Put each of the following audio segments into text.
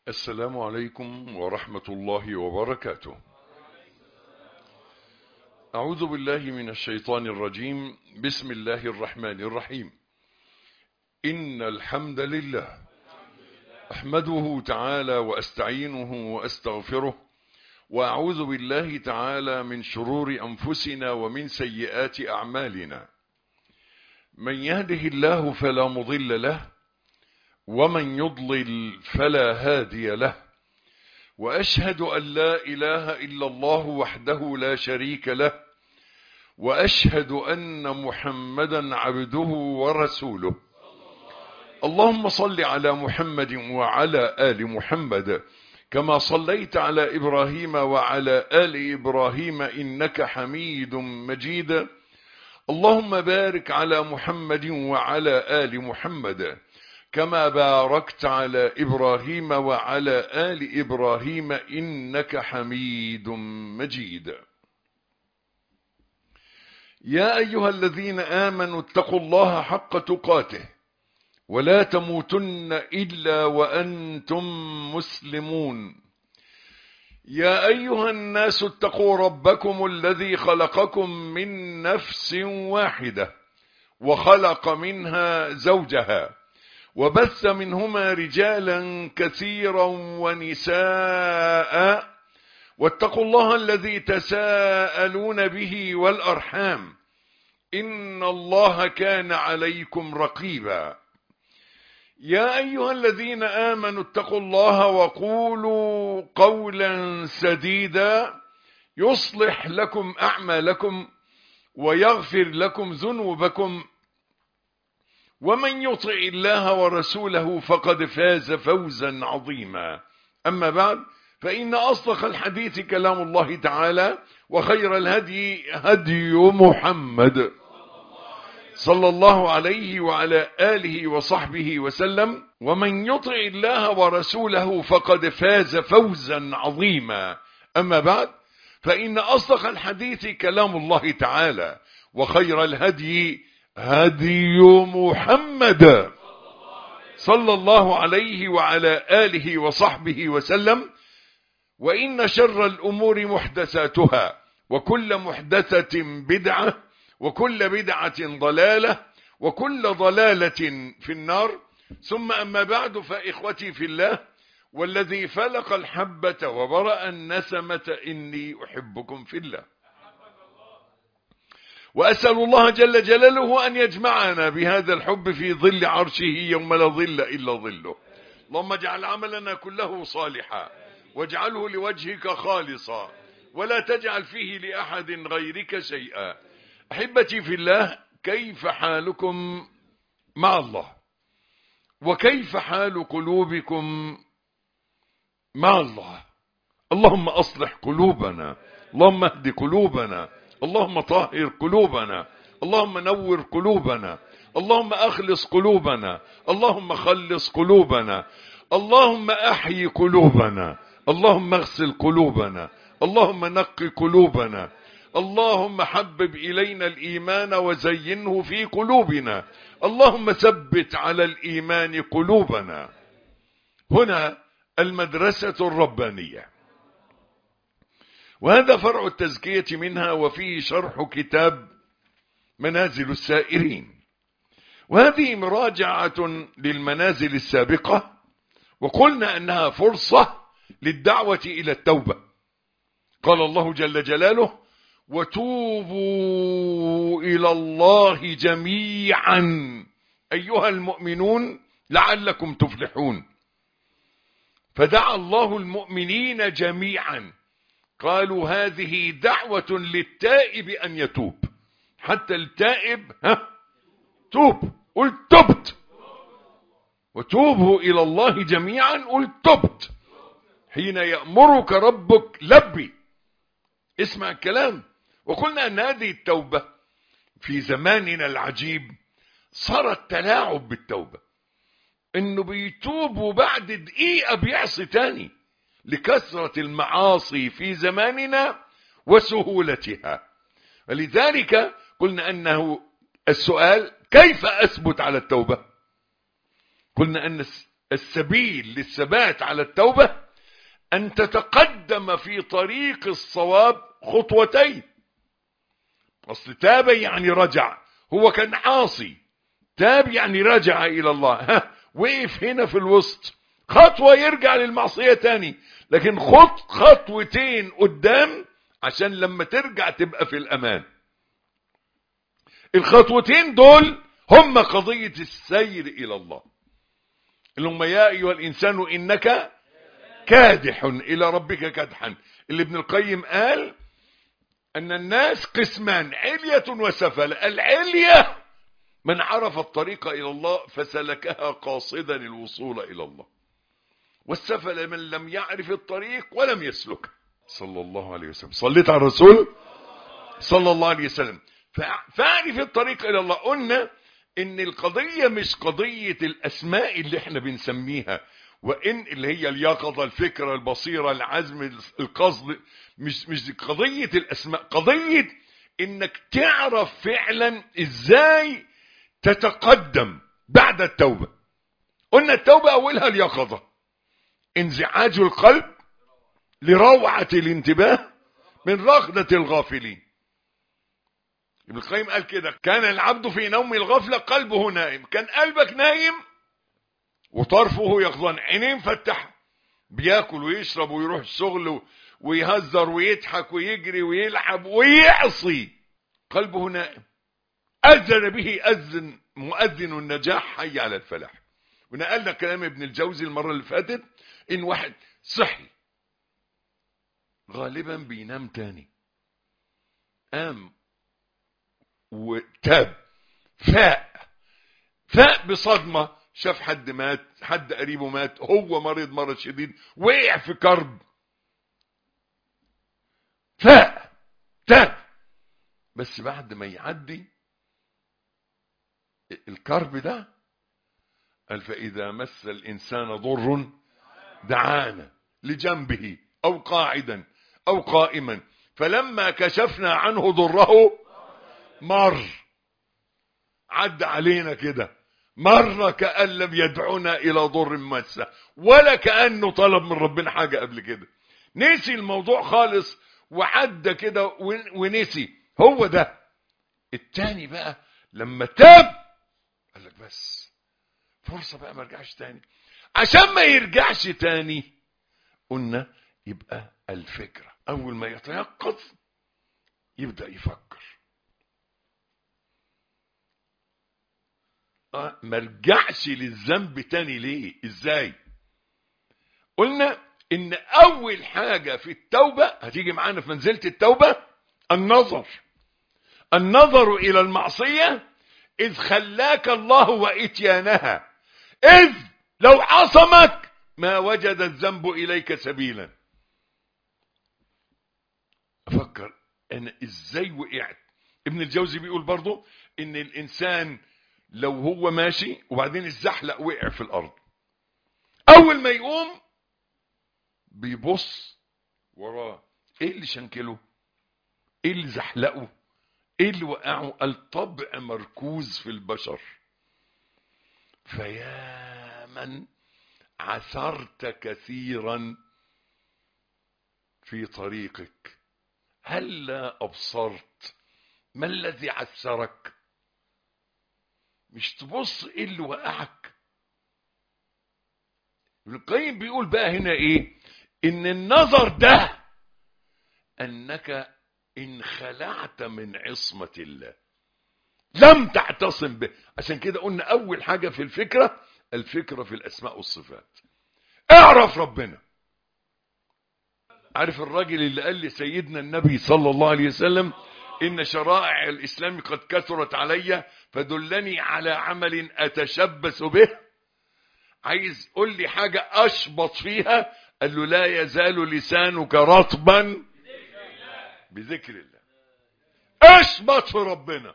السلام عليكم ورحمة الله وبركاته أعوذ بالله من الشيطان الرجيم بسم الله الرحمن الرحيم إن الحمد لله أحمده تعالى وأستعينه وأستغفره وأعوذ بالله تعالى من شرور أنفسنا ومن سيئات أعمالنا من يهده الله فلا مضل له ومن يضلل فلا هادي له وأشهد أن لا إله إلا الله وحده لا شريك له وأشهد أن محمدا عبده ورسوله اللهم صل على محمد وعلى آل محمد كما صليت على إبراهيم وعلى آل إبراهيم إنك حميد مجيد اللهم بارك على محمد وعلى آل محمد كما باركت على إبراهيم وعلى آل إبراهيم إنك حميد مجيد يا أيها الذين آمنوا اتقوا الله حق تقاته ولا تموتن إلا وأنتم مسلمون يا أيها الناس اتقوا ربكم الذي خلقكم من نفس واحدة وخلق منها زوجها وبث منهما رجالا كثيرا ونساء واتقوا الله الذي تساءلون به والأرحام إن الله كان عليكم رقيبا يا أيها الذين آمنوا اتقوا الله وقولوا قولا سديدا يصلح لكم أعمالكم ويغفر لكم ذنوبكم ومن يطع الله ورسوله فقد فاز فوزا عظيما أما بعد فإن أصدق الحديث كلام الله تعالى وخير الهدي هدي محمد صلى الله عليه وعلى آله وصحبه وسلم ومن يطع الله ورسوله فقد فاز فوزا عظيما أما بعد فإن أصدق الحديث كلام الله تعالى وخير الهدي هدي محمد صلى الله عليه وعلى آله وصحبه وسلم وإن شر الأمور محدثاتها وكل محدثة بدعة وكل بدعة ضلالة وكل ضلالة في النار ثم أما بعد فإخوتي في الله والذي فلق الحبة وبرأ النسمة إني أحبكم في الله وأسأل الله جل جلاله أن يجمعنا بهذا الحب في ظل عرشه يوم لا ظل إلا ظله اللهم اجعل عملنا كله صالحا واجعله لوجهك خالصا ولا تجعل فيه لأحد غيرك شيئا أحبتي في الله كيف حالكم مع الله وكيف حال قلوبكم مع الله اللهم أصلح قلوبنا اللهم اهد قلوبنا اللهم طهر قلوبنا اللهم نور قلوبنا اللهم أخلص قلوبنا اللهم خلص قلوبنا اللهم أحيي قلوبنا اللهم اغسل قلوبنا اللهم نقي قلوبنا اللهم حبب إلينا الإيمان وزينه في قلوبنا اللهم ثبت على الإيمان قلوبنا هنا المدرسة الربانية وهذا فرع التزكية منها وفيه شرح كتاب منازل السائرين وهذه مراجعة للمنازل السابقة وقلنا أنها فرصة للدعوة إلى التوبة قال الله جل جلاله وتوبوا إلى الله جميعا أيها المؤمنون لعلكم تفلحون فدعا الله المؤمنين جميعا قالوا هذه دعوة للتائب أن يتوب حتى التائب ها توب قل تبت وتوبوا إلى الله جميعا قل تبت حين يأمرك ربك لبي اسمع الكلام وقلنا أن هذه التوبة في زماننا العجيب صارت تلاعب بالتوبة انه بيتوب وبعد دقيقة بيعصي تاني لكثرة المعاصي في زماننا وسهولتها ولذلك قلنا انه السؤال كيف اثبت على التوبة قلنا ان السبيل للثبات على التوبة أن تتقدم في طريق الصواب خطوتين أصل تاب يعني رجع هو كان عاصي تاب يعني رجع إلى الله ها وقف هنا في الوسط خطوة يرجع للمعصية تاني لكن خط خطوتين قدام عشان لما ترجع تبقى في الأمان الخطوتين دول هم قضية السير إلى الله اللي هم يا أيها الإنسان إنك كادح إلى ربك كدحا اللي ابن القيم قال أن الناس قسمان علية وسفل العلية من عرف الطريق إلى الله فسلكها قاصدا الوصول إلى الله والسفل من لم يعرف الطريق ولم يسلك صلى الله عليه وسلم صليت على الرسول صلى الله عليه وسلم فاعرف الطريق إلى الله قلنا ان القضية مش قضية الاسماء اللي احنا بنسميها وان اللي هي اليقظة الفكرة البصيرة العزم القصد مش مش قضية الاسماء قضية انك تعرف فعلا ازاي تتقدم بعد التوبة قلنا التوبة اولها اليقظة انزعاج القلب لروعة الانتباه من رغدة الغافلين ابن القيم قال كده كان العبد في نوم الغفلة قلبه نائم كان قلبك نايم وطرفه يقظان عينين فتح بياكل ويشرب ويروح الشغل ويهزر ويضحك ويجري ويلعب ويعصي قلبه نائم أذن به أذن مؤذن النجاح حي على الفلاح ونقلنا كلام ابن الجوزي المرة اللي فاتت إن واحد صحي غالبا بينام تاني قام وتاب فاق فاق بصدمة شاف حد مات حد قريبه مات هو مريض مرض شديد وقع في كرب فاق تاب بس بعد ما يعدي الكرب ده قال فإذا مس الإنسان ضر دعانا لجنبه أو قاعدا أو قائما فلما كشفنا عنه ضره مر عد علينا كده مر كأن لم يدعونا إلى ضر مسه ولا كأنه طلب من ربنا حاجة قبل كده نسي الموضوع خالص وعدى كده ونسي هو ده التاني بقى لما تاب قال لك بس فرصة بقى ما رجعش تاني عشان ما يرجعش تاني قلنا يبقى الفكرة أول ما يتيقظ يبدأ يفكر آه ما رجعش للذنب تاني ليه ازاي قلنا ان اول حاجة في التوبة هتيجي معانا في منزلة التوبة النظر النظر الى المعصية اذ خلاك الله واتيانها اذ لو عصمك ما وجد الذنب اليك سبيلا افكر انا ازاي وقعت ابن الجوزي بيقول برضو ان الانسان لو هو ماشي وبعدين الزحلق وقع في الارض اول ما يقوم بيبص وراه ايه اللي شنكله ايه اللي زحلقه ايه اللي وقعه الطبع مركوز في البشر فيا من عثرت كثيرا في طريقك هلا ابصرت ما الذي عثرك مش تبص ايه اللي وقعك ابن القيم بيقول بقى هنا ايه ان النظر ده انك انخلعت من عصمة الله لم تعتصم به عشان كده قلنا اول حاجة في الفكرة الفكرة في الاسماء والصفات اعرف ربنا عارف الراجل اللي قال لسيدنا النبي صلى الله عليه وسلم إن شرائع الإسلام قد كثرت علي فدلني على عمل أتشبث به عايز قول لي حاجة أشبط فيها قال له لا يزال لسانك رطبا بذكر الله اشبط في ربنا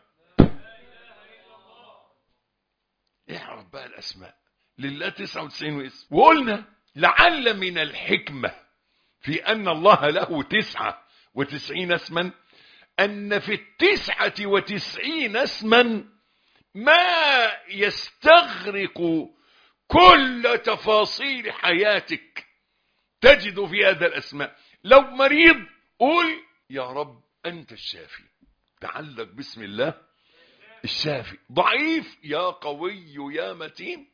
اعرف بقى الأسماء لله 99 اسم وقلنا لعل من الحكمة في أن الله له تسعة وتسعين اسما أن في التسعة وتسعين اسما ما يستغرق كل تفاصيل حياتك تجد في هذا الأسماء لو مريض قول يا رب أنت الشافي تعلق بسم الله الشافي ضعيف يا قوي يا متين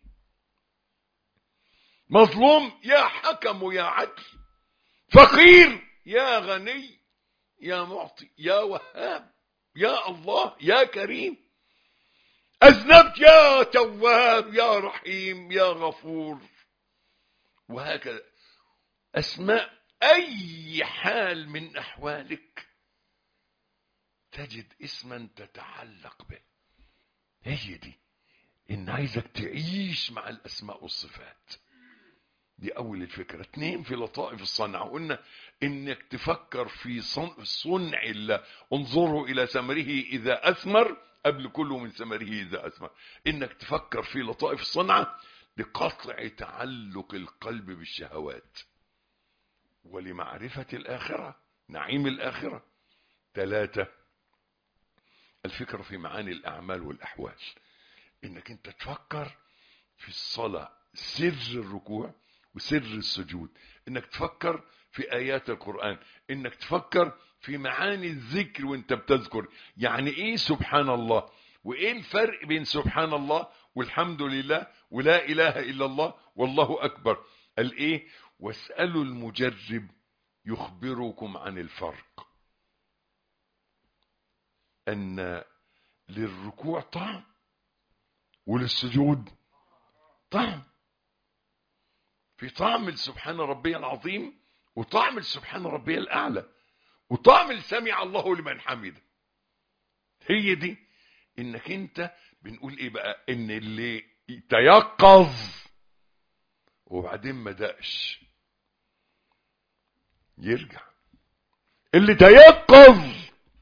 مظلوم يا حكم يا عدل فقير يا غني يا معطي يا وهاب يا الله يا كريم أذنبت يا تواب يا رحيم يا غفور وهكذا أسماء أي حال من أحوالك تجد اسما تتعلق به هي دي إن عايزك تعيش مع الأسماء والصفات دي أول الفكرة اتنين في لطائف الصنع قلنا إنك تفكر في صنع, صنع الله انظروا إلى ثمره إذا أثمر قبل كله من ثمره إذا أثمر إنك تفكر في لطائف الصنعة لقطع تعلق القلب بالشهوات ولمعرفة الآخرة نعيم الآخرة ثلاثة الفكرة في معاني الأعمال والأحوال إنك أنت تفكر في الصلاة سر الركوع وسر السجود إنك تفكر في آيات القرآن إنك تفكر في معاني الذكر وانت بتذكر يعني ايه سبحان الله وايه الفرق بين سبحان الله والحمد لله ولا اله الا الله والله اكبر قال ايه واسألوا المجرب يخبركم عن الفرق ان للركوع طعم وللسجود طعم في طعم سبحان ربي العظيم وطعم سبحان ربي الاعلى وطعم سمع الله لمن حمده هي دي انك انت بنقول ايه بقى ان اللي تيقظ وبعدين ما دقش يرجع اللي تيقظ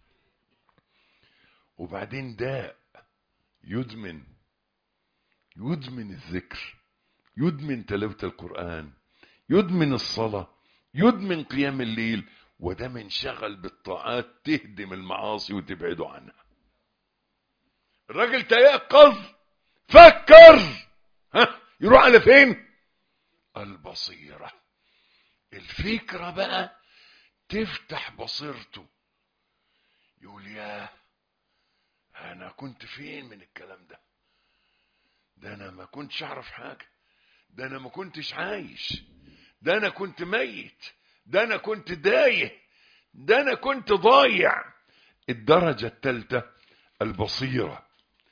وبعدين داء يدمن يدمن الذكر يدمن تلاوة القرآن يدمن الصلاة يدمن قيام الليل وده منشغل بالطاعات تهدم المعاصي وتبعده عنها الراجل تيقظ فكر ها يروح على فين البصيرة الفكرة بقى تفتح بصيرته يقول يا انا كنت فين من الكلام ده ده انا ما كنتش اعرف حاجة ده انا ما كنتش عايش ده انا كنت ميت ده انا كنت دايه ده انا كنت ضايع الدرجة الثالثة البصيرة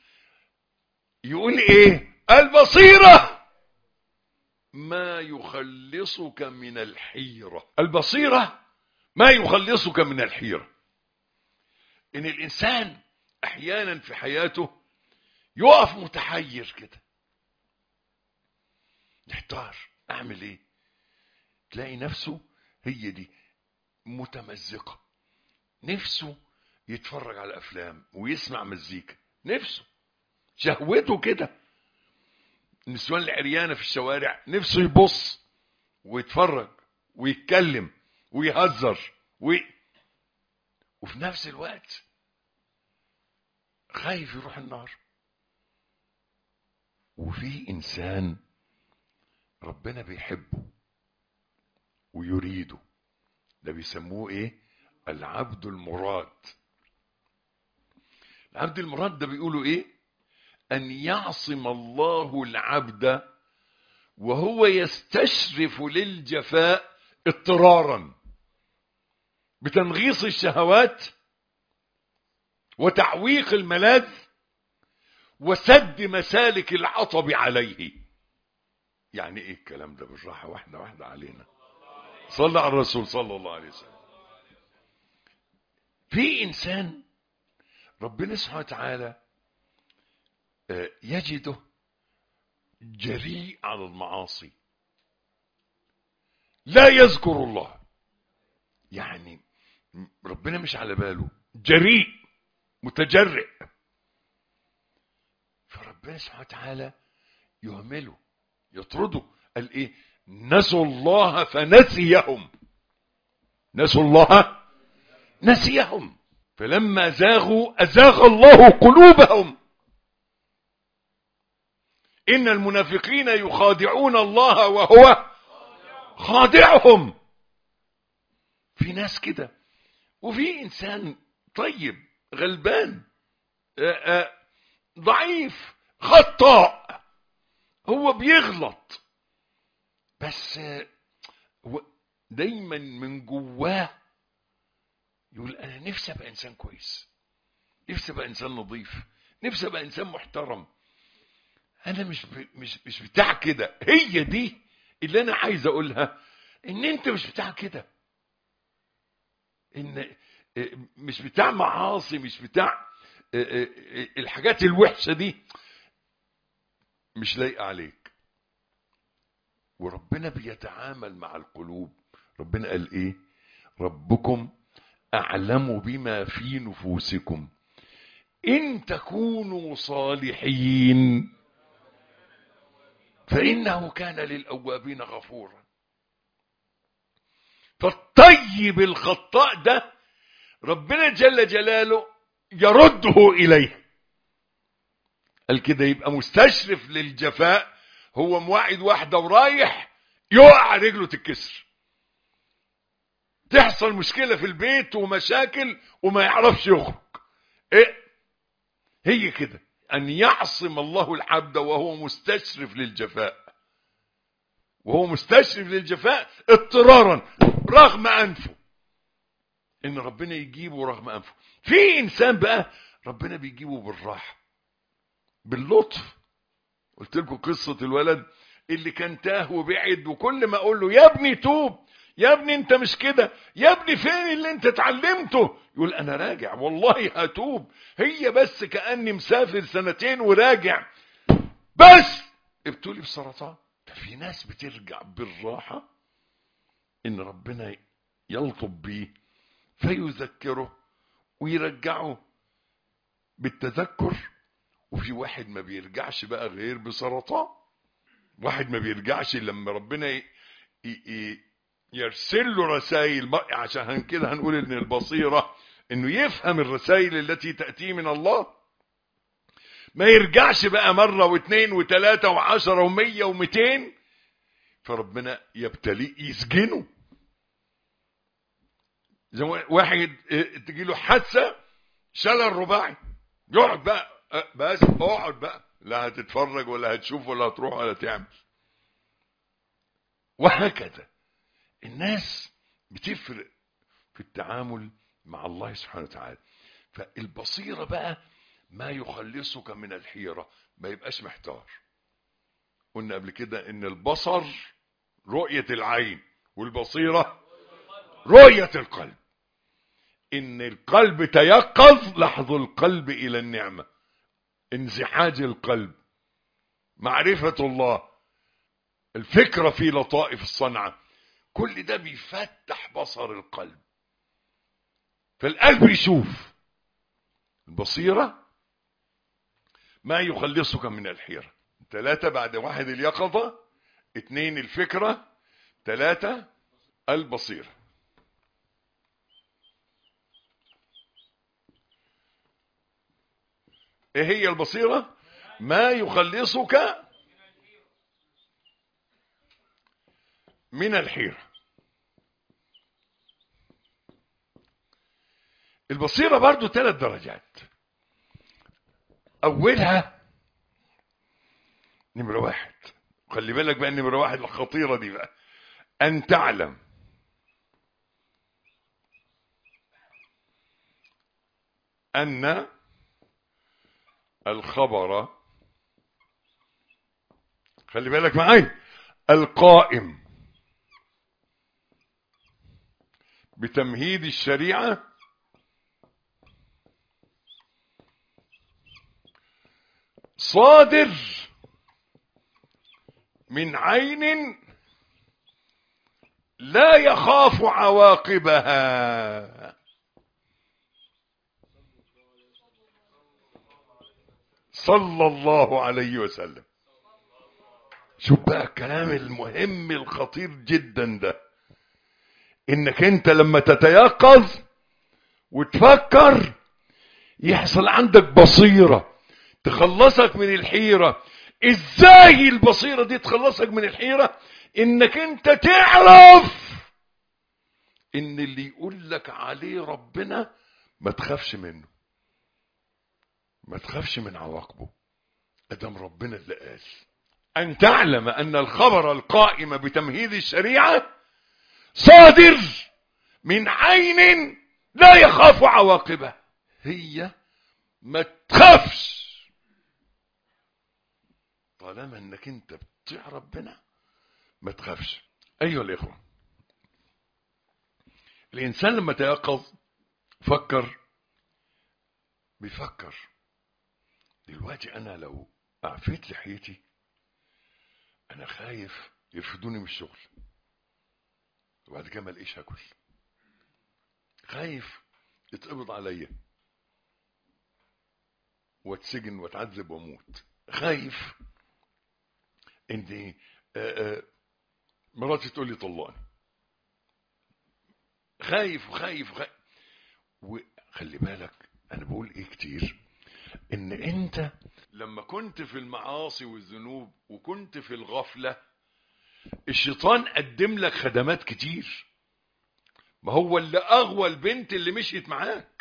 يقول ايه البصيرة ما يخلصك من الحيرة البصيرة ما يخلصك من الحيرة ان الانسان احيانا في حياته يقف متحير كده يحتار اعمل ايه تلاقي نفسه هي دي متمزقة نفسه يتفرج على افلام ويسمع مزيكا نفسه شهوته كده النسوان العريانة في الشوارع نفسه يبص ويتفرج ويتكلم ويهزر وي... وفي نفس الوقت خايف يروح النار وفي انسان ربنا بيحبه ويريده ده بيسموه ايه العبد المراد العبد المراد ده بيقولوا ايه ان يعصم الله العبد وهو يستشرف للجفاء اضطرارا بتنغيص الشهوات وتعويق الملاذ وسد مسالك العطب عليه يعني ايه الكلام ده بالراحة واحدة واحدة علينا صلى على الرسول صلى الله عليه وسلم في انسان ربنا سبحانه وتعالى يجده جريء على المعاصي لا يذكر الله يعني ربنا مش على باله جريء متجرئ فربنا سبحانه وتعالى يهمله يطرده قال ايه نسوا الله فنسيهم نسوا الله نسيهم فلما زاغوا ازاغ الله قلوبهم إن المنافقين يخادعون الله وهو خادعهم في ناس كده وفي إنسان طيب غلبان آآ آآ ضعيف خطاء هو بيغلط بس هو دايما من جواه يقول انا نفسي ابقى انسان كويس نفسي ابقى انسان نظيف نفسي ابقى انسان محترم انا مش ب... مش مش بتاع كده هي دي اللي انا عايز اقولها ان انت مش بتاع كده ان مش بتاع معاصي مش بتاع الحاجات الوحشه دي مش لايقه عليك وربنا بيتعامل مع القلوب ربنا قال ايه ربكم اعلم بما في نفوسكم ان تكونوا صالحين فانه كان للاوابين غفورا فالطيب الخطاء ده ربنا جل جلاله يرده اليه قال كده يبقى مستشرف للجفاء هو موعد واحدة ورايح يقع رجله تتكسر تحصل مشكلة في البيت ومشاكل وما يعرفش يخرج ايه هي كده ان يعصم الله العبد وهو مستشرف للجفاء وهو مستشرف للجفاء اضطرارا رغم انفه ان ربنا يجيبه رغم انفه في انسان بقى ربنا بيجيبه بالراحه باللطف قلت لكم قصة الولد اللي كان تاه وبعد وكل ما اقول له يا ابني توب يا ابني انت مش كده يا ابني فين اللي انت اتعلمته يقول انا راجع والله هتوب هي بس كأني مسافر سنتين وراجع بس ابتلي بسرطان ففي ناس بترجع بالراحة ان ربنا يلطب بيه فيذكره ويرجعه بالتذكر وفي واحد ما بيرجعش بقى غير بسرطان واحد ما بيرجعش لما ربنا ي... ي... يرسل له رسائل عشان كده هنقول ان البصيرة انه يفهم الرسائل التي تأتي من الله ما يرجعش بقى مرة واثنين وثلاثة وعشرة ومية ومئتين فربنا يبتليه يسجنه زي واحد تجي له حادثة شلل رباعي يقعد بقى بس اقعد بقى لا هتتفرج ولا هتشوف ولا هتروح ولا تعمل وهكذا الناس بتفرق في التعامل مع الله سبحانه وتعالى فالبصيرة بقى ما يخلصك من الحيرة ما يبقاش محتار قلنا قبل كده ان البصر رؤية العين والبصيرة رؤية القلب ان القلب تيقظ لحظ القلب الى النعمه انزعاج القلب معرفة الله الفكرة في لطائف الصنعة كل ده بيفتح بصر القلب فالقلب يشوف البصيرة ما يخلصك من الحيرة ثلاثة بعد واحد اليقظة اثنين الفكرة ثلاثة البصيرة ايه هي البصيرة ما يخلصك من الحيرة البصيرة برضو ثلاث درجات اولها نمرة واحد خلي بالك بقى نمرة واحد الخطيرة دي بقى ان تعلم ان الخبر خلي بالك معايا القائم بتمهيد الشريعة صادر من عين لا يخاف عواقبها صلى الله عليه وسلم شوف بقى الكلام المهم الخطير جدا ده انك انت لما تتيقظ وتفكر يحصل عندك بصيرة تخلصك من الحيرة ازاي البصيرة دي تخلصك من الحيرة انك انت تعرف ان اللي يقول لك عليه ربنا ما تخافش منه ما تخافش من عواقبه ادم ربنا اللي قال ان تعلم ان الخبر القائم بتمهيد الشريعة صادر من عين لا يخاف عواقبه هي ما تخافش طالما انك انت بتطيع ربنا ما تخافش ايها الاخوه الانسان لما تيقظ فكر بيفكر دلوقتي انا لو اعفيت لحيتي انا خايف يرفدوني من الشغل وبعد كده ما الاقيش اكل خايف يتقبض عليا واتسجن واتعذب واموت خايف ان مراتي تقول لي طلقني خايف وخايف وخايف وخلي بالك انا بقول ايه كتير ان انت لما كنت في المعاصي والذنوب وكنت في الغفلة الشيطان قدم لك خدمات كتير ما هو اللي اغوى البنت اللي مشيت معاك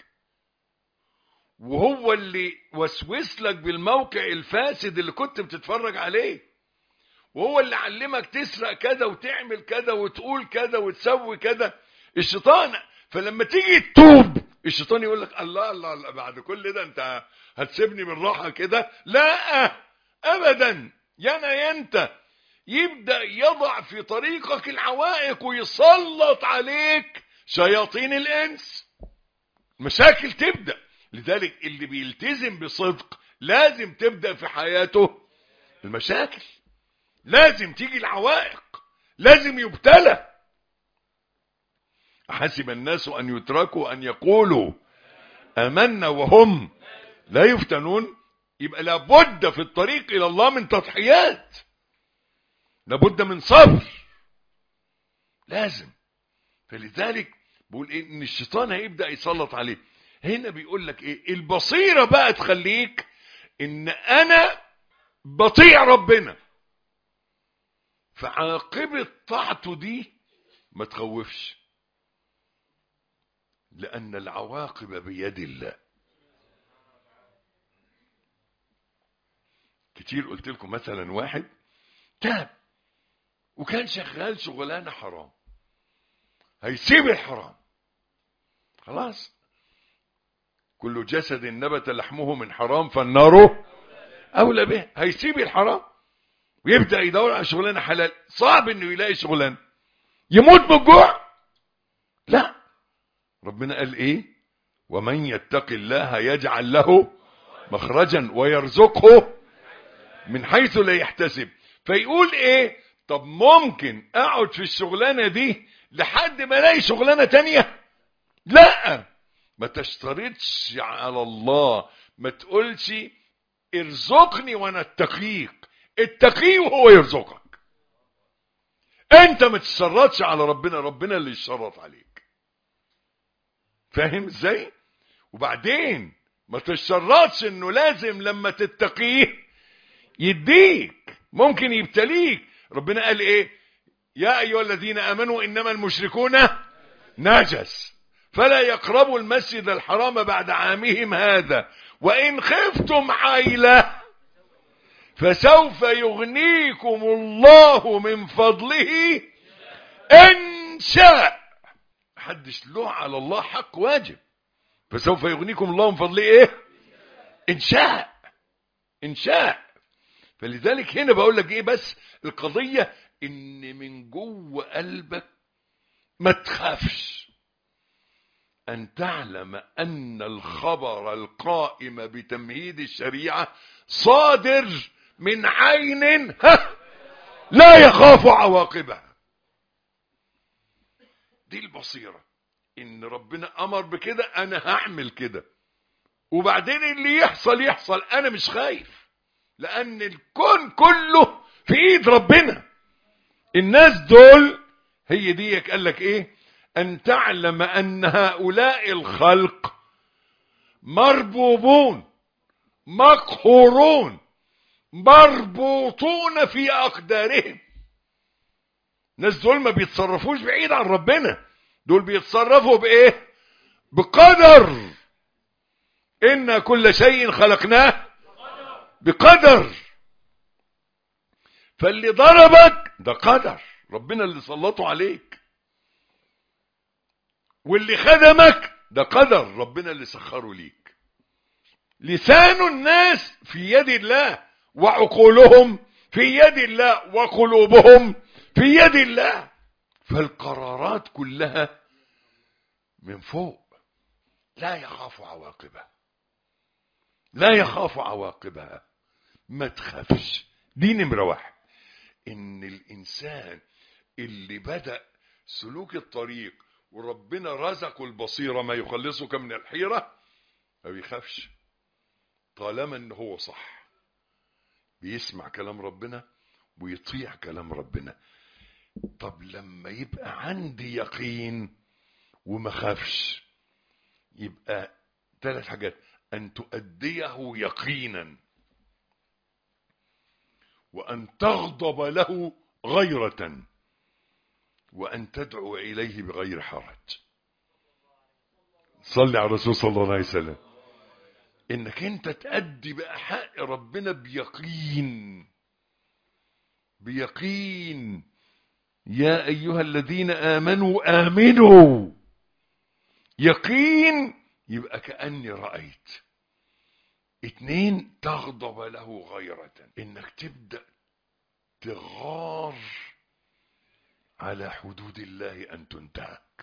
وهو اللي وسوس لك بالموقع الفاسد اللي كنت بتتفرج عليه وهو اللي علمك تسرق كذا وتعمل كذا وتقول كذا وتسوي كذا الشيطان فلما تيجي تتوب الشيطان يقول لك الله الله, الله بعد كل ده انت هتسيبني من راحة كده لا ابدا يانا يا انت يبدأ يضع في طريقك العوائق ويسلط عليك شياطين الانس مشاكل تبدأ لذلك اللي بيلتزم بصدق لازم تبدأ في حياته المشاكل لازم تيجي العوائق لازم يبتلى حسب الناس أن يتركوا أن يقولوا آمنا وهم لا يفتنون يبقى لابد في الطريق إلى الله من تضحيات لابد من صبر لازم فلذلك بقول إيه إن الشيطان هيبدأ يسلط عليه هنا بيقول لك إيه البصيرة بقى تخليك إن أنا بطيع ربنا فعاقبة طاعته دي ما تخوفش لأن العواقب بيد الله كتير قلت لكم مثلا واحد تاب وكان شغال شغلانة حرام هيسيب الحرام خلاص كل جسد نبت لحمه من حرام فالنار أولى به هيسيب الحرام ويبدأ يدور على شغلانة حلال صعب انه يلاقي شغلانة يموت من الجوع لا ربنا قال ايه ومن يتق الله يجعل له مخرجا ويرزقه من حيث لا يحتسب فيقول ايه طب ممكن اقعد في الشغلانة دي لحد ما الاقي شغلانة تانية لا ما تشترطش على الله ما تقولش ارزقني وانا اتقيك اتقيه وهو يرزقك انت ما تشرطش على ربنا ربنا اللي يشرط عليك فاهم ازاي وبعدين ما تشرطش انه لازم لما تتقيه يديك ممكن يبتليك ربنا قال ايه يا ايها الذين امنوا انما المشركون نجس فلا يقربوا المسجد الحرام بعد عامهم هذا وان خفتم عيله فسوف يغنيكم الله من فضله ان شاء محدش له على الله حق واجب فسوف يغنيكم الله من فضله ايه ان شاء ان شاء فلذلك هنا بقول لك ايه بس القضية ان من جوه قلبك ما تخافش ان تعلم ان الخبر القائم بتمهيد الشريعة صادر من عين ها لا يخاف عواقبها دي البصيرة ان ربنا امر بكده انا هعمل كده وبعدين اللي يحصل يحصل انا مش خايف لان الكون كله في ايد ربنا الناس دول هي دي قال لك ايه ان تعلم ان هؤلاء الخلق مربوبون مقهورون مربوطون في أقدارهم الناس دول ما بيتصرفوش بعيد عن ربنا دول بيتصرفوا بإيه بقدر إن كل شيء خلقناه بقدر فاللي ضربك ده قدر ربنا اللي سلطه عليك واللي خدمك ده قدر ربنا اللي سخره ليك لسان الناس في يد الله وعقولهم في يد الله وقلوبهم في يد الله فالقرارات كلها من فوق لا يخاف عواقبها لا يخاف عواقبها ما تخافش دي نمرة واحد ان الانسان اللي بدأ سلوك الطريق وربنا رزقه البصيرة ما يخلصك من الحيرة ما بيخافش طالما ان هو صح بيسمع كلام ربنا ويطيع كلام ربنا طب لما يبقى عندي يقين وما خافش يبقى ثلاث حاجات ان تؤديه يقينا وان تغضب له غيرة وان تدعو اليه بغير حرج صلي على الرسول صلى الله عليه وسلم انك انت تأدي بقى حق ربنا بيقين بيقين يا ايها الذين امنوا امنوا يقين يبقى كأني رأيت اتنين تغضب له غيرة انك تبدأ تغار على حدود الله ان تنتهك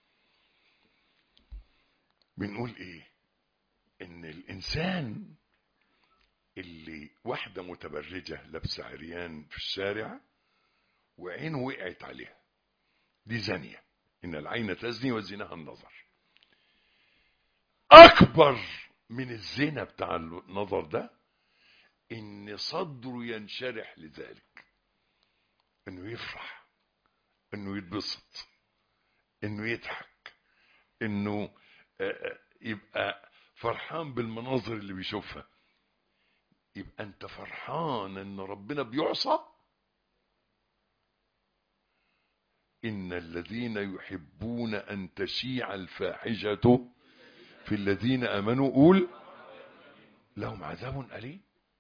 بنقول ايه ان الانسان اللي واحدة متبرجة لابسة عريان في الشارع وعينه وقعت عليها دي زانية ان العين تزني وزنها النظر اكبر من الزنا بتاع النظر ده ان صدره ينشرح لذلك انه يفرح انه يتبسط انه يضحك انه يبقى فرحان بالمناظر اللي بيشوفها يبقى انت فرحان ان ربنا بيعصى ان الذين يحبون ان تشيع الفاحشة في الذين امنوا قول لهم عذاب اليم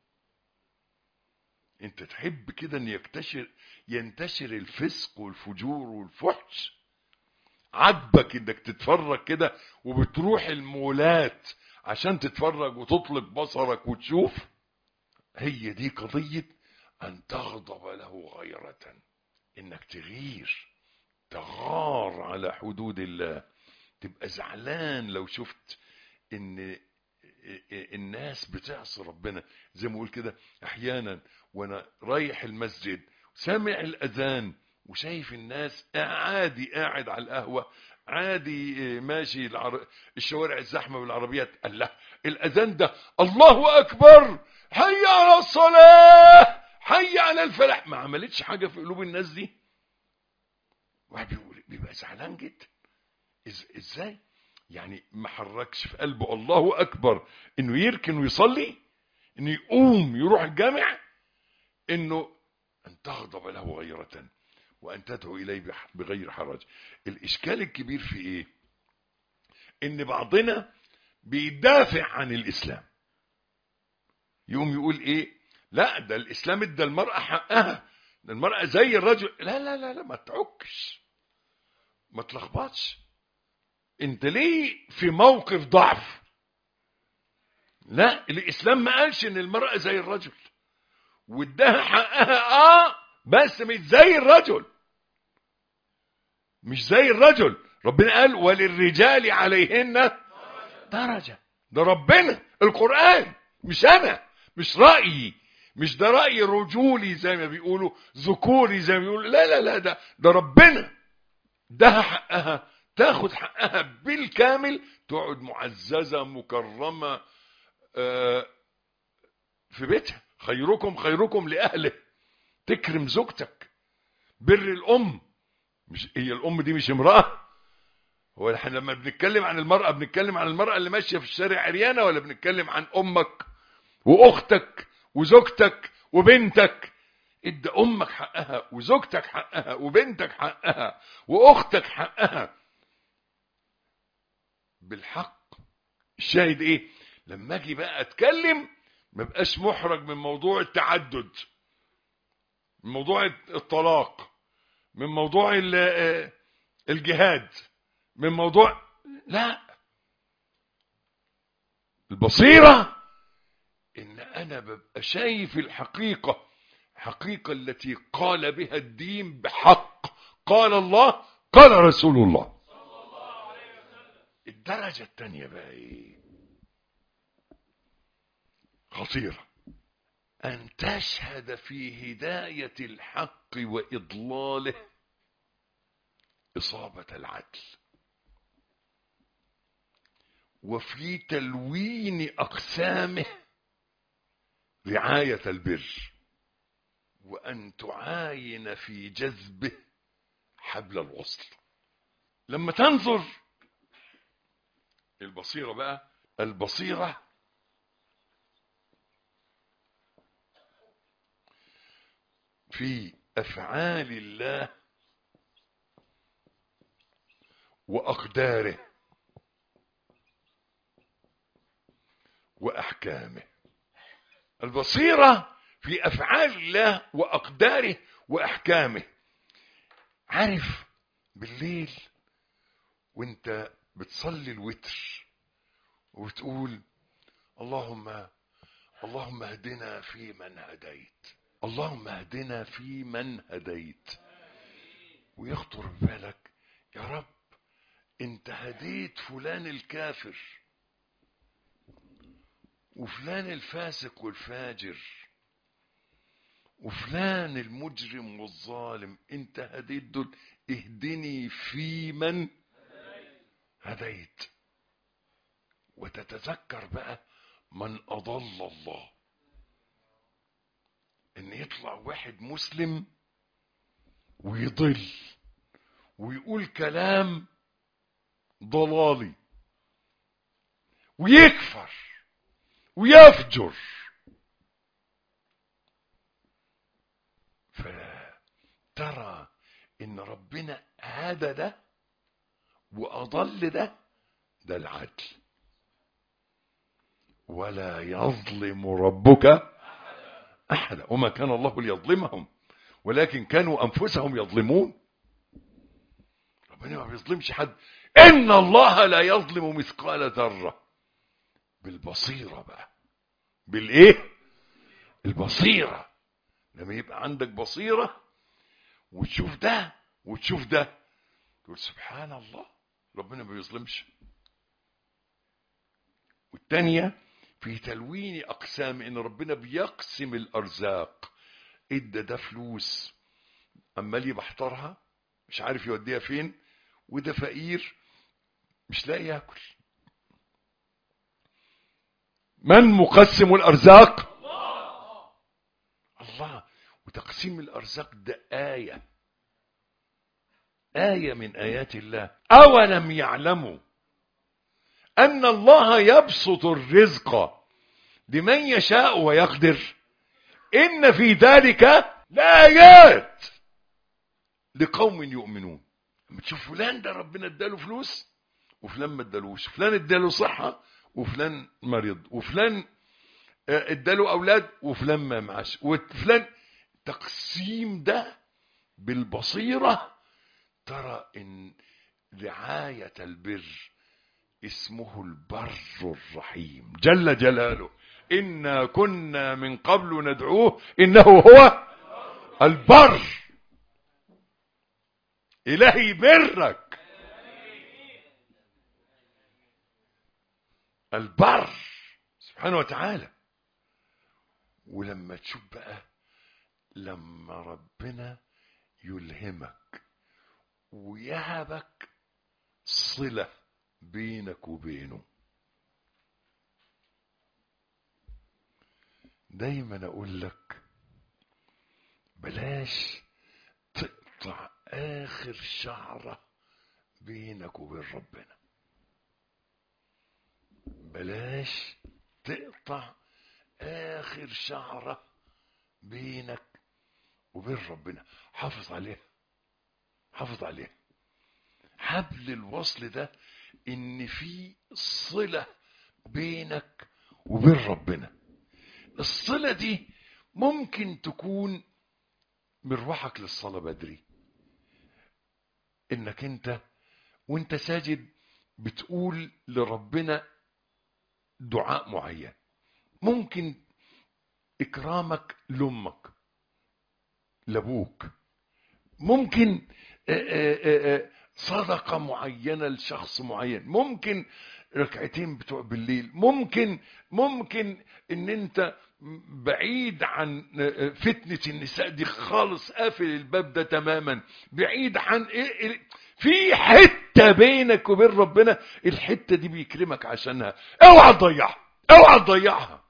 انت تحب كده ان يكتشر ينتشر الفسق والفجور والفحش عجبك انك تتفرج كده وبتروح المولات عشان تتفرج وتطلق بصرك وتشوف هي دي قضية ان تغضب له غيرة انك تغير تغار على حدود الله تبقى زعلان لو شفت ان الناس بتعصي ربنا زي ما اقول كده احيانا وانا رايح المسجد سامع الاذان وشايف الناس عادي قاعد على القهوة عادي ماشي العر... الشوارع الزحمة بالعربيات قال لا الأذان ده الله أكبر حي على الصلاة حي على الفلاح ما عملتش حاجة في قلوب الناس دي واحد بيقول بيبقى زعلان جدا إز... ازاي يعني ما حركش في قلبه الله أكبر انه يركن ويصلي انه يقوم يروح الجامع انه ان تغضب له غيرة وأن تدعو إليه بغير حرج الإشكال الكبير في إيه إن بعضنا بيدافع عن الإسلام يقوم يقول إيه لا ده الإسلام ادى المرأة حقها ده المرأة زي الرجل لا لا لا لا ما تعكش ما تلخبطش انت ليه في موقف ضعف لا الإسلام ما قالش إن المرأة زي الرجل واداها حقها اه بس مش زي الرجل مش زي الرجل ربنا قال وللرجال عليهن درجة ده ربنا القرآن مش أنا مش رأيي مش ده رأي رجولي زي ما بيقولوا ذكوري زي ما بيقولوا لا لا لا ده ده ربنا ده حقها تاخد حقها بالكامل تقعد معززة مكرمة آه في بيتها خيركم خيركم لأهله تكرم زوجتك بر الأم مش هي الأم دي مش امرأة هو احنا لما بنتكلم عن المرأة بنتكلم عن المرأة اللي ماشية في الشارع عريانة ولا بنتكلم عن أمك وأختك وزوجتك وبنتك ادى امك حقها وزوجتك حقها وبنتك حقها واختك حقها بالحق الشاهد ايه لما اجي بقى اتكلم ما بقاش محرج من موضوع التعدد من موضوع الطلاق من موضوع الجهاد من موضوع لا البصيرة ان انا ببقى شايف الحقيقة حقيقة التي قال بها الدين بحق قال الله قال رسول الله الدرجة التانية بقى ايه خطيرة ان تشهد في هداية الحق واضلاله اصابة العدل وفي تلوين اقسامه رعاية البر وأن تعاين في جذبه حبل الوصل لما تنظر البصيرة بقى البصيرة في أفعال الله وأقداره وأحكامه البصيرة في أفعال الله وأقداره وأحكامه عارف بالليل وانت بتصلي الوتر وبتقول اللهم اللهم اهدنا في من هديت اللهم اهدنا في من هديت ويخطر ببالك يا رب انت هديت فلان الكافر وفلان الفاسق والفاجر وفلان المجرم والظالم انت هديت دول اهدني في من هديت وتتذكر بقى من اضل الله ان يطلع واحد مسلم ويضل ويقول كلام ضلالي ويكفر ويفجر فترى ان ربنا هدى ده واضل ده ده العدل ولا يظلم ربك احدا وما كان الله ليظلمهم ولكن كانوا انفسهم يظلمون ربنا ما بيظلمش حد ان الله لا يظلم مثقال ذره بالبصيره بقى بالايه البصيره لما يبقى عندك بصيره وتشوف ده وتشوف ده تقول سبحان الله ربنا ما بيظلمش والتانية في تلوين أقسام إن ربنا بيقسم الأرزاق إدى ده فلوس عمال يبحترها مش عارف يوديها فين وده فقير مش لاقي ياكل من مقسم الأرزاق الله وتقسيم الأرزاق ده آية آية من آيات الله أولم يعلموا أن الله يبسط الرزق لمن يشاء ويقدر إن في ذلك لآيات لقوم يؤمنون لما تشوف فلان ده ربنا اداله فلوس وفلان ما ادالوش فلان اداله صحة وفلان مريض وفلان اداله أولاد وفلان ما معاش وفلان تقسيم ده بالبصيرة ترى إن رعاية البر اسمه البر الرحيم جل جلاله إنا كنا من قبل ندعوه إنه هو البر إلهي برك البر سبحانه وتعالى ولما تشوف بقى لما ربنا يلهمك ويهبك صلة بينك وبينه دايما اقول لك بلاش تقطع اخر شعرة بينك وبين ربنا بلاش تقطع اخر شعرة بينك وبين ربنا حافظ عليها حافظ عليها حبل الوصل ده ان في صلة بينك وبين ربنا الصلة دي ممكن تكون مروحك للصلاة بدري انك انت وانت ساجد بتقول لربنا دعاء معين ممكن اكرامك لامك لابوك ممكن صدقة معينة لشخص معين ممكن ركعتين بتوع بالليل ممكن ممكن ان انت بعيد عن فتنة النساء دي خالص قافل الباب ده تماما بعيد عن في حتة بينك وبين ربنا الحتة دي بيكرمك عشانها اوعى تضيعها اوعى تضيعها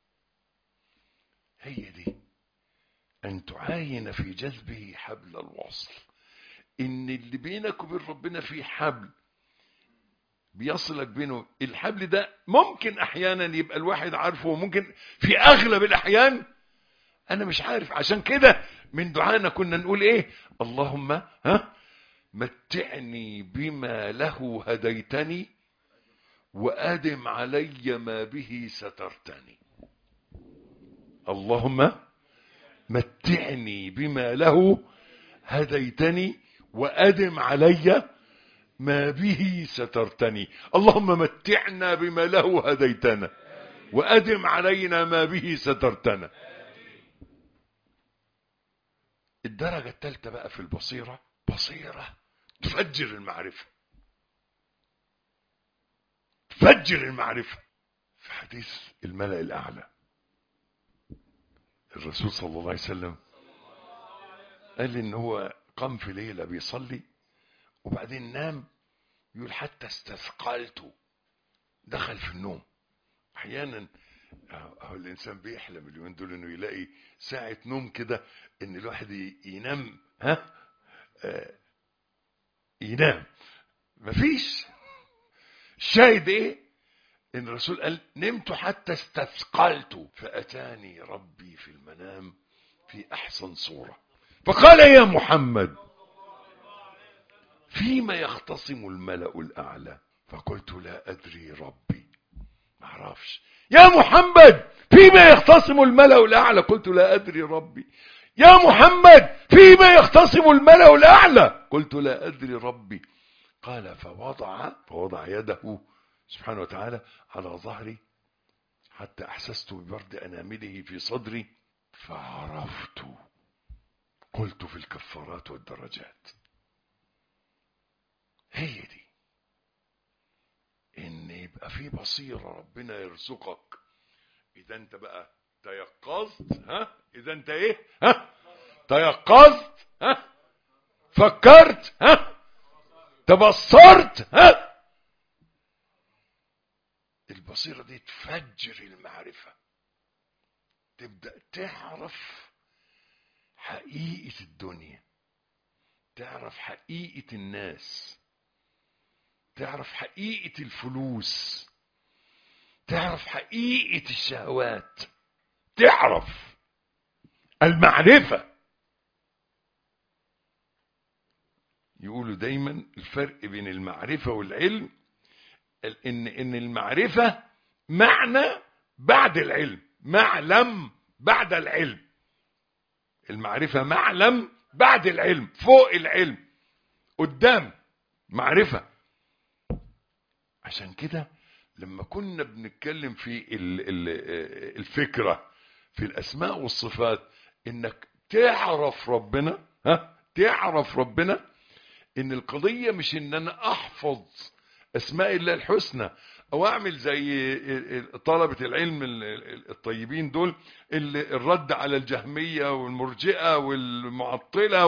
هي دي ان تعاين في جذبه حبل الوصل ان اللي بينك وبين ربنا في حبل بيصلك بينه الحبل ده ممكن احيانا يبقى الواحد عارفه وممكن في اغلب الاحيان انا مش عارف عشان كده من دعانا كنا نقول ايه اللهم ها متعني بما له هديتني وادم علي ما به سترتني اللهم متعني بما له هديتني وادم علي ما به سترتني اللهم متعنا بما له هديتنا وأدم علينا ما به سترتنا الدرجة الثالثة بقى في البصيرة بصيرة تفجر المعرفة تفجر المعرفة في حديث الملأ الأعلى الرسول صلى الله عليه وسلم قال إن هو قام في ليلة بيصلي وبعدين نام يقول حتى استثقلت دخل في النوم احيانا اهو الانسان بيحلم اليومين دول انه يلاقي ساعه نوم كده ان الواحد ينام ها آه ينام مفيش الشاهد ايه ان الرسول قال نمت حتى استثقلت فاتاني ربي في المنام في احسن صوره فقال يا محمد فيما يختصم الملأ الأعلى فقلت لا أدري ربي ما اعرفش يا محمد فيما يختصم الملأ الأعلى قلت لا أدري ربي يا محمد فيما يختصم الملأ الأعلى قلت لا أدري ربي قال فوضع فوضع يده سبحانه وتعالى على ظهري حتى أحسست ببرد أنامله في صدري فعرفت قلت في الكفارات والدرجات هي دي ان يبقى في بصيرة ربنا يرزقك اذا انت بقى تيقظت ها اذا انت ايه ها تيقظت ها فكرت ها تبصرت ها البصيرة دي تفجر المعرفة تبدأ تعرف حقيقة الدنيا تعرف حقيقة الناس تعرف حقيقة الفلوس تعرف حقيقة الشهوات تعرف المعرفة يقولوا دايما الفرق بين المعرفة والعلم ان ان المعرفة معنى بعد العلم معلم بعد العلم المعرفة معلم بعد العلم فوق العلم قدام معرفة عشان كده لما كنا بنتكلم في الفكرة في الأسماء والصفات إنك تعرف ربنا ها تعرف ربنا إن القضية مش إن أنا أحفظ أسماء الله الحسنى أو أعمل زي طلبة العلم الطيبين دول الرد على الجهمية والمرجئة والمعطلة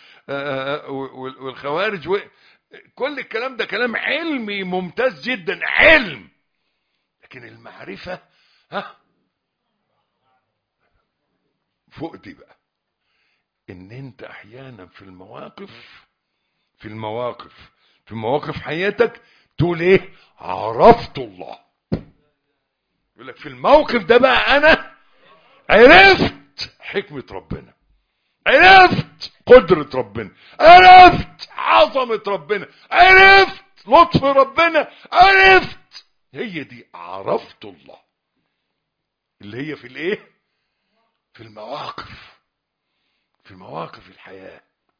والخوارج كل الكلام ده كلام علمي ممتاز جدا علم لكن المعرفة ها فوق دي بقى ان انت احيانا في المواقف في المواقف في مواقف حياتك تقول ايه عرفت الله يقول لك في الموقف ده بقى انا عرفت عرفت حكمة ربنا عرفت قدرة ربنا عرفت عظمة ربنا عرفت لطف ربنا عرفت هي دي عرفت الله اللي هي في الايه في المواقف في مواقف الحياة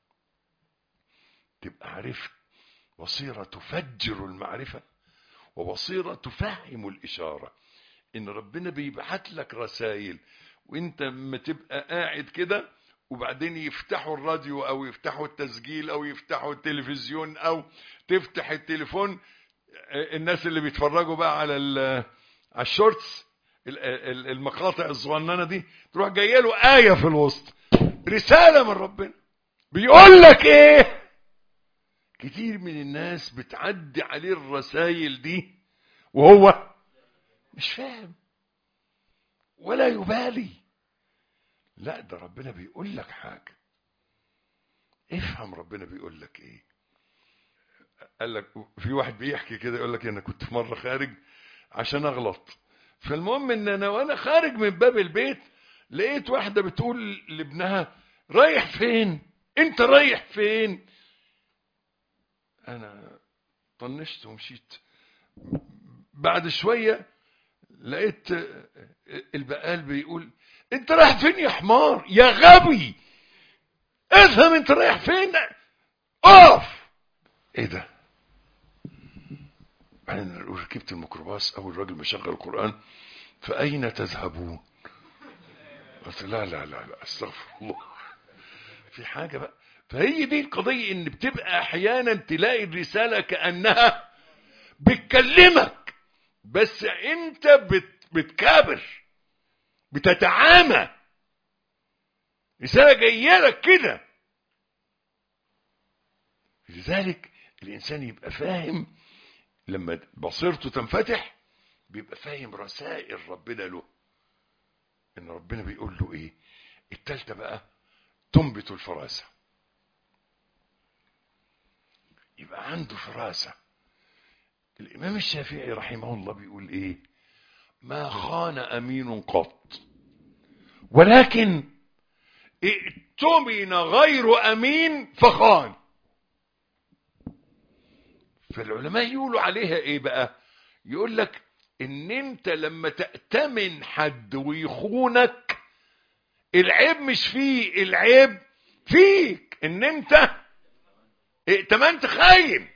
تبقى عرفت بصيرة تفجر المعرفة وبصيرة تفهم الإشارة إن ربنا بيبعت لك رسائل وإنت لما تبقى قاعد كده وبعدين يفتحوا الراديو أو يفتحوا التسجيل أو يفتحوا التلفزيون أو تفتح التليفون الناس اللي بيتفرجوا بقى على على الشورتس المقاطع الصغننه دي تروح جايه له آية في الوسط رسالة من ربنا بيقول لك ايه كتير من الناس بتعدي عليه الرسائل دي وهو مش فاهم ولا يبالي لا ده ربنا بيقول لك حاجة افهم ربنا بيقول لك ايه قال لك في واحد بيحكي كده يقول لك انا كنت في مرة خارج عشان اغلط فالمهم ان انا وانا خارج من باب البيت لقيت واحدة بتقول لابنها رايح فين انت رايح فين انا طنشت ومشيت بعد شوية لقيت البقال بيقول انت رايح فين يا حمار يا غبي افهم انت رايح فين اقف ايه ده بعدين ركبت الميكروباص اول راجل مشغل القرآن فاين تذهبون قلت لا لا لا لا استغفر الله في حاجة بقى فهي دي القضية ان بتبقى احيانا تلاقي الرسالة كأنها بتكلمك بس انت بت بتكابر بتتعامى رسالة جاية لك كده لذلك الانسان يبقى فاهم لما بصيرته تنفتح بيبقى فاهم رسائل ربنا له ان ربنا بيقول له ايه التالتة بقى تنبت الفراسة يبقى عنده فراسة الامام الشافعي رحمه الله بيقول ايه ما خان امين قط ولكن ائتمن غير امين فخان فالعلماء يقولوا عليها ايه بقى يقول لك ان انت لما تأتمن حد ويخونك العيب مش فيه العيب فيك ان انت ائتمنت خاين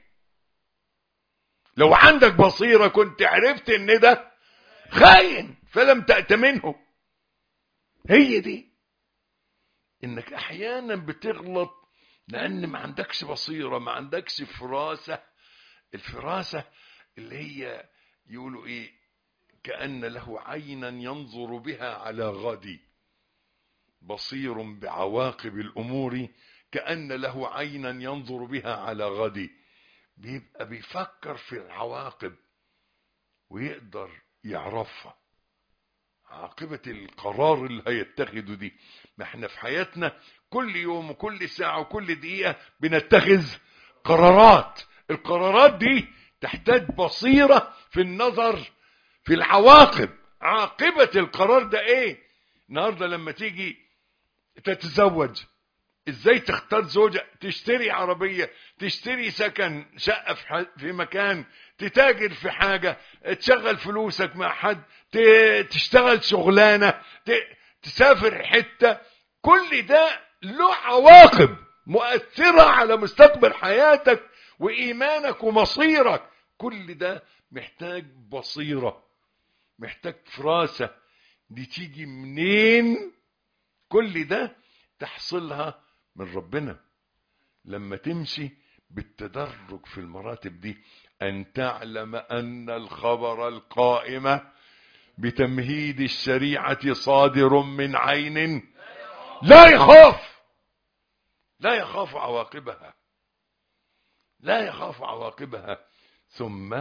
لو عندك بصيرة كنت عرفت ان ده خاين فلم تأتمنه هي دي انك احيانا بتغلط لان ما عندكش بصيرة ما عندكش فراسة الفراسة اللي هي يقولوا ايه كأن له عينا ينظر بها على غد بصير بعواقب الأمور كأن له عينا ينظر بها على غد بيبقى بيفكر في العواقب ويقدر يعرفها عاقبة القرار اللي هيتخذه دي ما احنا في حياتنا كل يوم وكل ساعة وكل دقيقة بنتخذ قرارات القرارات دي تحتاج بصيرة في النظر في العواقب عاقبة القرار ده ايه النهاردة لما تيجي تتزوج ازاي تختار زوجة تشتري عربية تشتري سكن شقة في مكان تتاجر في حاجة تشغل فلوسك مع حد تشتغل شغلانة تسافر حتة كل ده له عواقب مؤثرة على مستقبل حياتك وإيمانك ومصيرك كل ده محتاج بصيرة محتاج فراسة دي تيجي منين كل ده تحصلها من ربنا لما تمشي بالتدرج في المراتب دي أن تعلم أن الخبر القائم بتمهيد الشريعة صادر من عين لا يخاف لا يخاف عواقبها لا يخاف عواقبها ثم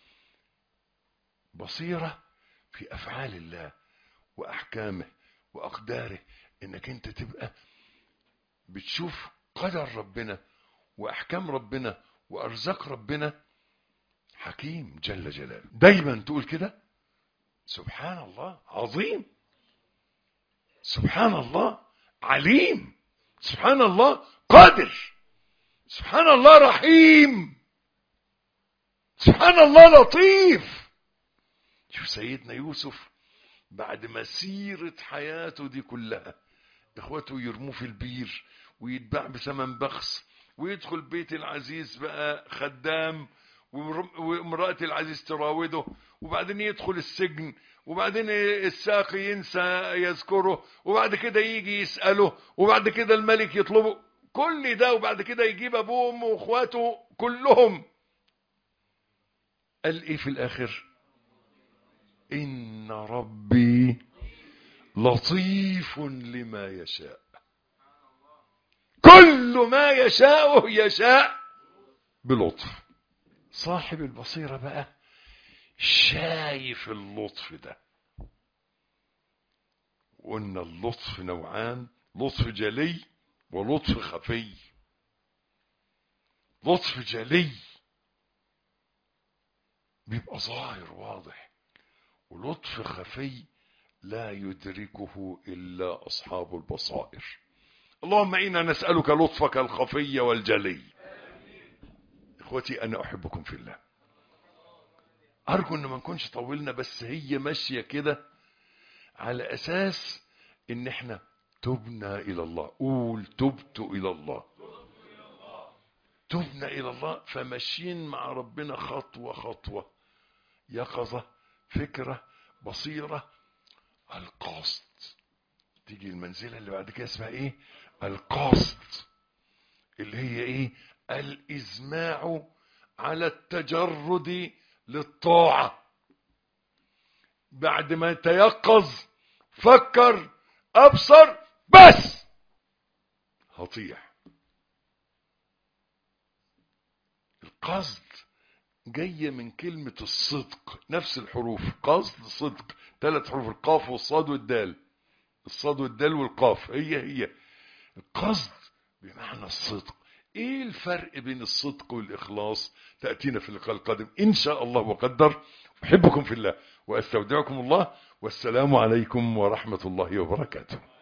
بصيرة في أفعال الله وأحكامه وأقداره إنك أنت تبقى بتشوف قدر ربنا وأحكام ربنا وأرزاق ربنا حكيم جل جلاله دايما تقول كده سبحان الله عظيم سبحان الله عليم سبحان الله قادر سبحان الله رحيم سبحان الله لطيف شوف سيدنا يوسف بعد مسيرة حياته دي كلها اخواته يرموه في البير ويتباع بثمن بخس ويدخل بيت العزيز بقى خدام وامرأة العزيز تراوده وبعدين يدخل السجن وبعدين الساقي ينسى يذكره وبعد كده يجي يسأله وبعد كده الملك يطلبه كل ده وبعد كده يجيب ابوه وامه واخواته كلهم قال ايه في الاخر ان ربي لطيف لما يشاء كل ما يشاءه يشاء بلطف صاحب البصيرة بقى شايف اللطف ده قلنا اللطف نوعان لطف جلي ولطف خفي لطف جلي بيبقى ظاهر واضح ولطف خفي لا يدركه إلا أصحاب البصائر اللهم إنا نسألك لطفك الخفي والجلي إخوتي أنا أحبكم في الله أرجو أن ما نكونش طولنا بس هي ماشية كده على أساس إن إحنا تبنا إلى الله قول تبت إلى الله تبنا إلى الله فماشيين مع ربنا خطوة خطوة يقظة فكرة بصيرة القصد تيجي المنزلة اللي بعد كده اسمها ايه القصد اللي هي ايه الازماع على التجرد للطاعة بعد ما تيقظ فكر ابصر بس هطيع القصد جاية من كلمة الصدق نفس الحروف قصد صدق ثلاث حروف القاف والصاد والدال الصاد والدال والقاف هي هي القصد بمعنى الصدق ايه الفرق بين الصدق والاخلاص تأتينا في اللقاء القادم ان شاء الله وقدر احبكم في الله واستودعكم الله والسلام عليكم ورحمة الله وبركاته